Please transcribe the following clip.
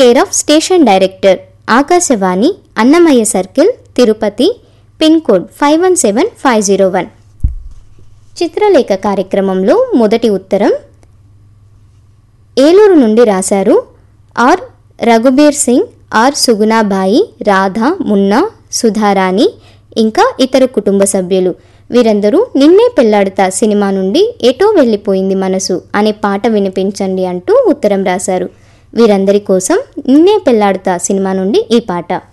care of station director Akashvani Annamayya circle Tirupati pin code five one seven five zero one Chitralekha కార్యక్రమంలో మొదటి ఉత్తరం ఏలూరు నుండి రాశారు ఆర్ రఘుబీర్ సింగ్ ఆర్ సుగుణాబాయి రాధా మున్నా సుధారాణి ఇంకా ఇతర కుటుంబ సభ్యులు వీరందరూ నిన్నే పెళ్లాడుతా సినిమా నుండి ఎటో వెళ్ళిపోయింది మనసు అనే పాట వినిపించండి అంటూ ఉత్తరం రాశారు వీరందరి కోసం నిన్నే పెళ్లాడుతా సినిమా నుండి ఈ పాట